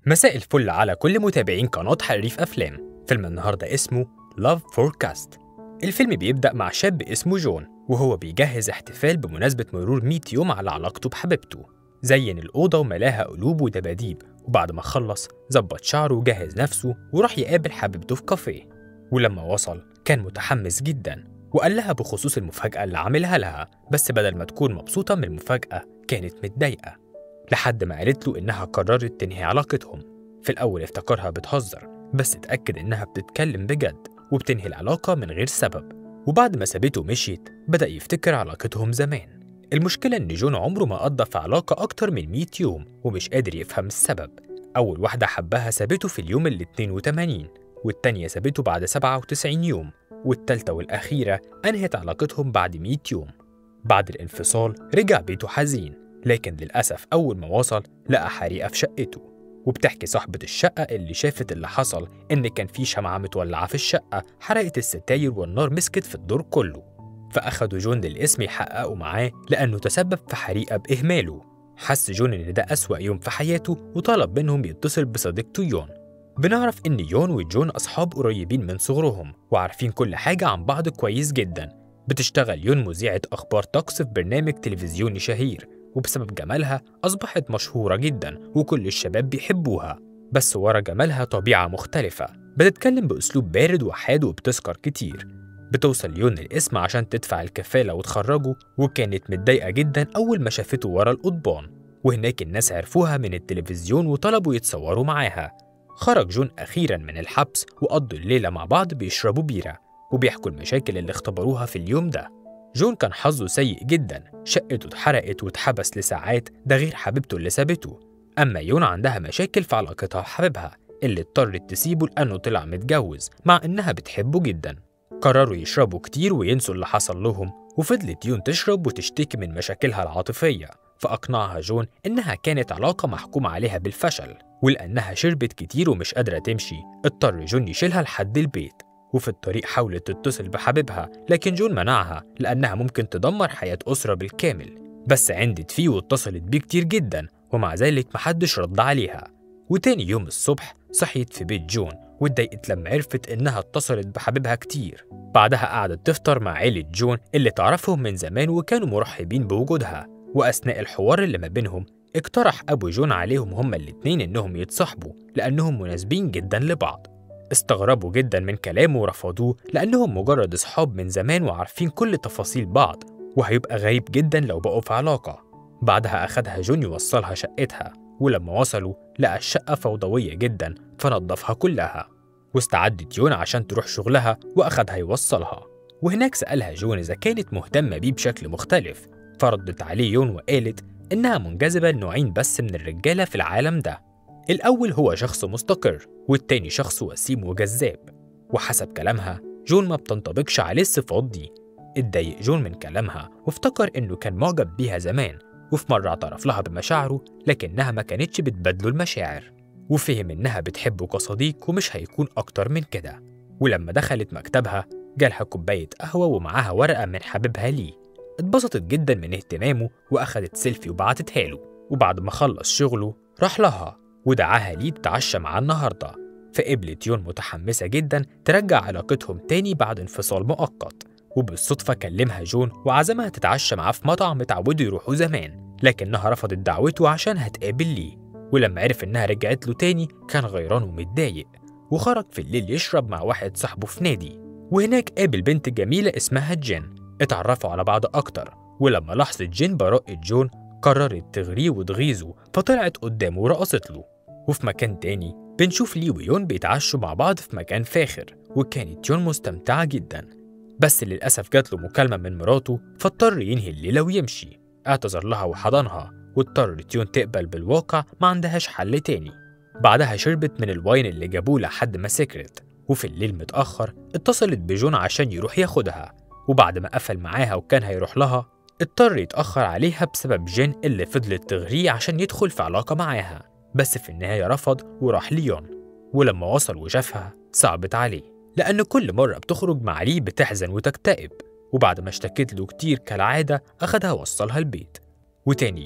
مساء الفل على كل متابعين قناة حريف أفلام فيلم النهاردة اسمه Love Forecast الفيلم بيبدأ مع شاب اسمه جون وهو بيجهز احتفال بمناسبة مرور 100 يوم على علاقته بحبيبته زين الأوضة وملاها قلوب ودباديب وبعد ما خلص ظبط شعره وجهز نفسه وراح يقابل حبيبته في كافيه ولما وصل كان متحمس جدا وقال لها بخصوص المفاجأة اللي عاملها لها بس بدل ما تكون مبسوطة من المفاجأة كانت متضايقة لحد ما قالت له إنها قررت تنهي علاقتهم في الأول افتكرها بتهزر بس اتأكد إنها بتتكلم بجد وبتنهي العلاقة من غير سبب وبعد ما سابته ومشيت بدأ يفتكر علاقتهم زمان المشكلة إن جون عمره ما قضى في علاقة أكتر من 100 يوم ومش قادر يفهم السبب أول واحدة حبها سابته في اليوم ال 82 والتانية سابته بعد 97 يوم والتالتة والأخيرة أنهت علاقتهم بعد 100 يوم بعد الانفصال رجع بيته حزين لكن للأسف أول ما وصل لقى حريقة في شقته وبتحكي صاحبة الشقة اللي شافت اللي حصل إن كان في شمعة متولعة في الشقة حرقت الستاير والنار مسكت في الدور كله فأخدوا جون للقسم يحققوا معاه لأنه تسبب في حريقة بإهماله حس جون إن ده أسوأ يوم في حياته وطلب منهم يتصل بصديقته يون بنعرف إن يون وجون أصحاب قريبين من صغرهم وعارفين كل حاجة عن بعض كويس جدا بتشتغل يون مذيعة أخبار طقس في برنامج تلفزيوني شهير وبسبب جمالها أصبحت مشهورة جدا وكل الشباب بيحبوها بس ورا جمالها طبيعة مختلفة بتتكلم بأسلوب بارد وحاد وبتسكر كتير بتوصل يون الاسم عشان تدفع الكفالة وتخرجه وكانت متضايقة جدا أول ما شافته ورا القضبان وهناك الناس عرفوها من التلفزيون وطلبوا يتصوروا معاها خرج جون أخيرا من الحبس وقضوا الليلة مع بعض بيشربوا بيرة وبيحكوا المشاكل اللي اختبروها في اليوم ده جون كان حظه سيء جدا شقته اتحرقت واتحبس لساعات ده غير حبيبته اللي سابته أما يون عندها مشاكل في علاقتها بحبيبها اللي اضطرت تسيبه لأنه طلع متجوز مع إنها بتحبه جدا قرروا يشربوا كتير وينسوا اللي حصل لهم وفضلت يون تشرب وتشتكي من مشاكلها العاطفية فأقنعها جون إنها كانت علاقة محكوم عليها بالفشل ولأنها شربت كتير ومش قادرة تمشي اضطر جون يشيلها لحد البيت وفي الطريق حاولت تتصل بحبيبها لكن جون منعها لأنها ممكن تدمر حياة أسرة بالكامل بس عندت فيه واتصلت بيه كتير جدا ومع ذلك محدش رد عليها وتاني يوم الصبح صحيت في بيت جون واتضايقت لما عرفت إنها اتصلت بحبيبها كتير بعدها قعدت تفطر مع عيلة جون اللي تعرفهم من زمان وكانوا مرحبين بوجودها وأثناء الحوار اللي ما بينهم اقترح أبو جون عليهم هما الاتنين إنهم يتصاحبوا لأنهم مناسبين جدا لبعض استغربوا جدا من كلامه ورفضوه لأنهم مجرد أصحاب من زمان وعارفين كل تفاصيل بعض وهيبقى غريب جدا لو بقوا في علاقة بعدها أخدها جون يوصلها شقتها ولما وصلوا لقى الشقة فوضوية جدا فنظفها كلها واستعدت يون عشان تروح شغلها وأخدها يوصلها وهناك سألها جون إذا كانت مهتمة بيه بشكل مختلف فردت عليه يون وقالت إنها منجذبة لنوعين بس من الرجالة في العالم ده الأول هو شخص مستقر والتاني شخص وسيم وجذاب وحسب كلامها جون ما بتنطبقش عليه الصفات دي اتضايق جون من كلامها وافتكر إنه كان معجب بيها زمان وفي مرة اعترف لها بمشاعره لكنها ما كانتش بتبادله المشاعر وفهم إنها بتحبه كصديق ومش هيكون أكتر من كده ولما دخلت مكتبها جالها كوباية قهوة ومعاها ورقة من حبيبها ليه اتبسطت جدا من اهتمامه وأخدت سيلفي وبعتتها له وبعد ما خلص شغله راح لها ودعاها ليه تتعشى معاه النهاردة فقبلت يون متحمسة جدا ترجع علاقتهم تاني بعد انفصال مؤقت وبالصدفة كلمها جون وعزمها تتعشى معاه في مطعم اتعودوا يروحوا زمان لكنها رفضت دعوته عشان هتقابل ليه ولما عرف إنها رجعت له تاني كان غيران ومتضايق وخرج في الليل يشرب مع واحد صاحبه في نادي وهناك قابل بنت جميلة اسمها جين اتعرفوا على بعض أكتر ولما لاحظت جين براءة جون قررت تغريه وتغيظه فطلعت قدامه ورقصت له وفي مكان تاني بنشوف لي ويون بيتعشوا مع بعض في مكان فاخر وكانت يون مستمتعة جدا بس للأسف جات له مكالمة من مراته فاضطر ينهي الليلة ويمشي اعتذر لها وحضنها واضطرت يون تقبل بالواقع ما عندهاش حل تاني بعدها شربت من الواين اللي جابوه لحد ما سكرت وفي الليل متأخر اتصلت بجون عشان يروح ياخدها وبعد ما قفل معاها وكان هيروح لها اضطر يتأخر عليها بسبب جين اللي فضلت تغريه عشان يدخل في علاقة معاها بس في النهاية رفض وراح ليون ولما وصل وشافها صعبت عليه لأن كل مرة بتخرج مع ليه بتحزن وتكتئب وبعد ما اشتكت له كتير كالعادة أخدها وصلها البيت وتاني يوم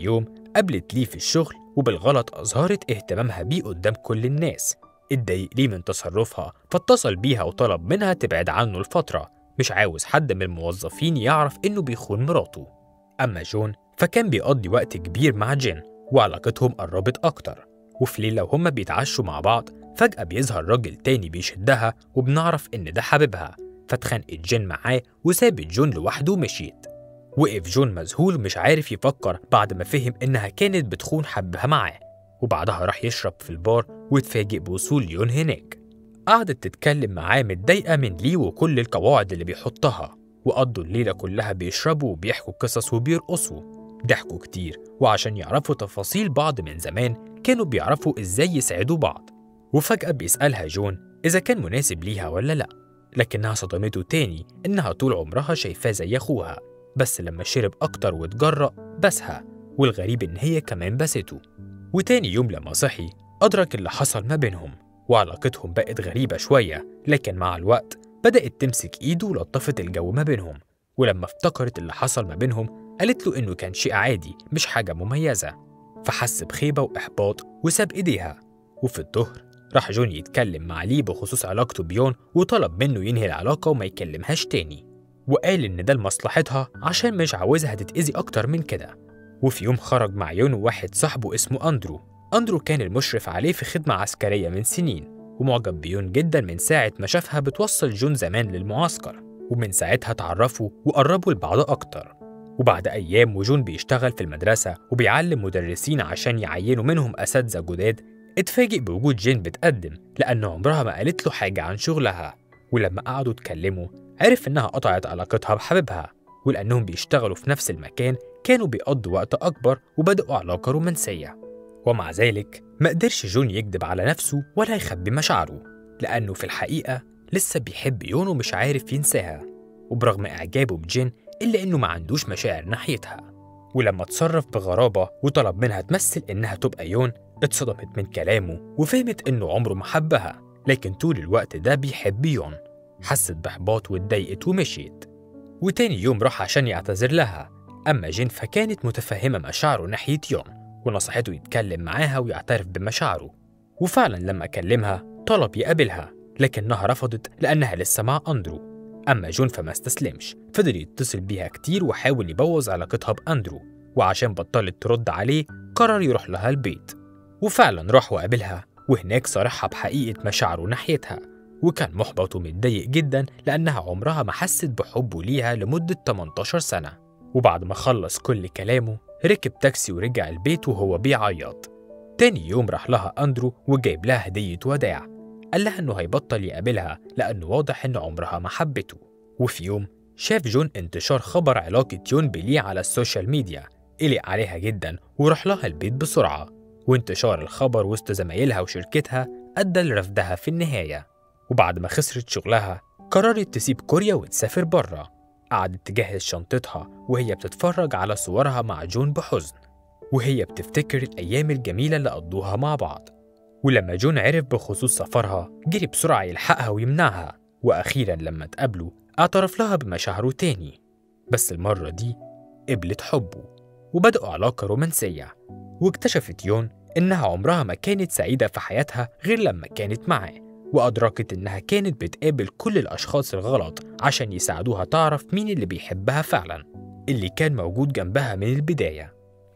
قابلت ليه في الشغل وبالغلط أظهرت اهتمامها بيه قدام كل الناس اتضايق ليه من تصرفها فاتصل بيها وطلب منها تبعد عنه لفترة مش عاوز حد من الموظفين يعرف إنه بيخون مراته أما جون فكان بيقضي وقت كبير مع جين وعلاقتهم قربت أكتر وفي ليلة وهما بيتعشوا مع بعض فجأة بيظهر راجل تاني بيشدها وبنعرف إن ده حبيبها فاتخانقت جين معاه وسابت جون لوحده ومشيت وقف جون مذهول ومش عارف يفكر بعد ما فهم إنها كانت بتخون حبها معاه وبعدها راح يشرب في البار واتفاجئ بوصول يون هناك قعدت تتكلم معاه متضايقة من ليه وكل القواعد اللي بيحطها وقضوا الليلة كلها بيشربوا وبيحكوا قصص وبيرقصوا ضحكوا كتير وعشان يعرفوا تفاصيل بعض من زمان كانوا بيعرفوا ازاي يساعدوا بعض وفجأة بيسألها جون إذا كان مناسب ليها ولا لأ لكنها صدمته تاني إنها طول عمرها شايفاه زي أخوها بس لما شرب أكتر واتجرأ بسها والغريب إن هي كمان بسته وتاني يوم لما صحي أدرك اللي حصل ما بينهم وعلاقتهم بقت غريبة شوية لكن مع الوقت بدأت تمسك إيده ولطفت الجو ما بينهم ولما افتكرت اللي حصل ما بينهم قالت له إنه كان شيء عادي مش حاجة مميزة فحس بخيبة وإحباط وساب إيديها وفي الظهر راح جون يتكلم مع لي بخصوص علاقته بيون وطلب منه ينهي العلاقة وما يكلمهاش تاني وقال إن ده لمصلحتها عشان مش عاوزها تتأذي أكتر من كده وفي يوم خرج مع يون وواحد صاحبه اسمه أندرو أندرو كان المشرف عليه في خدمة عسكرية من سنين ومعجب بيون جدا من ساعة ما شافها بتوصل جون زمان للمعسكر ومن ساعتها اتعرفوا وقربوا لبعض أكتر وبعد أيام وجون بيشتغل في المدرسة وبيعلم مدرسين عشان يعينوا منهم أساتذة جداد اتفاجئ بوجود جين بتقدم لأن عمرها ما قالت له حاجة عن شغلها ولما قعدوا اتكلموا عرف إنها قطعت علاقتها بحبيبها ولأنهم بيشتغلوا في نفس المكان كانوا بيقضوا وقت أكبر وبدأوا علاقة رومانسية ومع ذلك ما قدرش جون يكذب على نفسه ولا يخبي مشاعره لأنه في الحقيقة لسه بيحب يون ومش عارف ينساها وبرغم إعجابه بجين إلا إنه ما عندوش مشاعر ناحيتها ولما اتصرف بغرابة وطلب منها تمثل إنها تبقى يون اتصدمت من كلامه وفهمت إنه عمره ما حبها لكن طول الوقت ده بيحب يون حست بإحباط واتضايقت ومشيت وتاني يوم راح عشان يعتذر لها أما جين فكانت متفهمة مشاعره ناحية يون ونصحته يتكلم معاها ويعترف بمشاعره وفعلا لما كلمها طلب يقابلها لكنها رفضت لأنها لسه مع أندرو أما جون فما استسلمش فضل يتصل بيها كتير وحاول يبوظ علاقتها بأندرو وعشان بطلت ترد عليه قرر يروح لها البيت وفعلا راح وقابلها وهناك صارحها بحقيقة مشاعره ناحيتها وكان محبط ومتضايق جدا لأنها عمرها ما حست بحبه ليها لمدة 18 سنة وبعد ما خلص كل كلامه ركب تاكسي ورجع البيت وهو بيعيط تاني يوم راح لها أندرو وجايب لها هدية وداع قال لها إنه هيبطل يقابلها لأنه واضح إن عمرها ما حبته وفي يوم شاف جون انتشار خبر علاقة يون بلي على السوشيال ميديا قلق عليها جدا وراح لها البيت بسرعة وانتشار الخبر وسط زمايلها وشركتها أدى لرفضها في النهاية وبعد ما خسرت شغلها قررت تسيب كوريا وتسافر بره قعدت تجهز شنطتها وهي بتتفرج على صورها مع جون بحزن وهي بتفتكر الأيام الجميلة اللي قضوها مع بعض ولما جون عرف بخصوص سفرها جري بسرعة يلحقها ويمنعها وأخيرا لما اتقابلوا اعترف لها بمشاعره تاني بس المرة دي قبلت حبه وبدأوا علاقة رومانسية واكتشفت يون إنها عمرها ما كانت سعيدة في حياتها غير لما كانت معاه وأدركت إنها كانت بتقابل كل الأشخاص الغلط عشان يساعدوها تعرف مين اللي بيحبها فعلا اللي كان موجود جنبها من البداية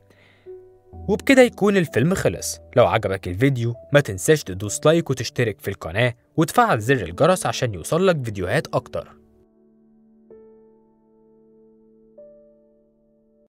وبكده يكون الفيلم خلص لو عجبك الفيديو ما تنساش تدوس لايك وتشترك في القناة وتفعل زر الجرس عشان يوصلك فيديوهات أكتر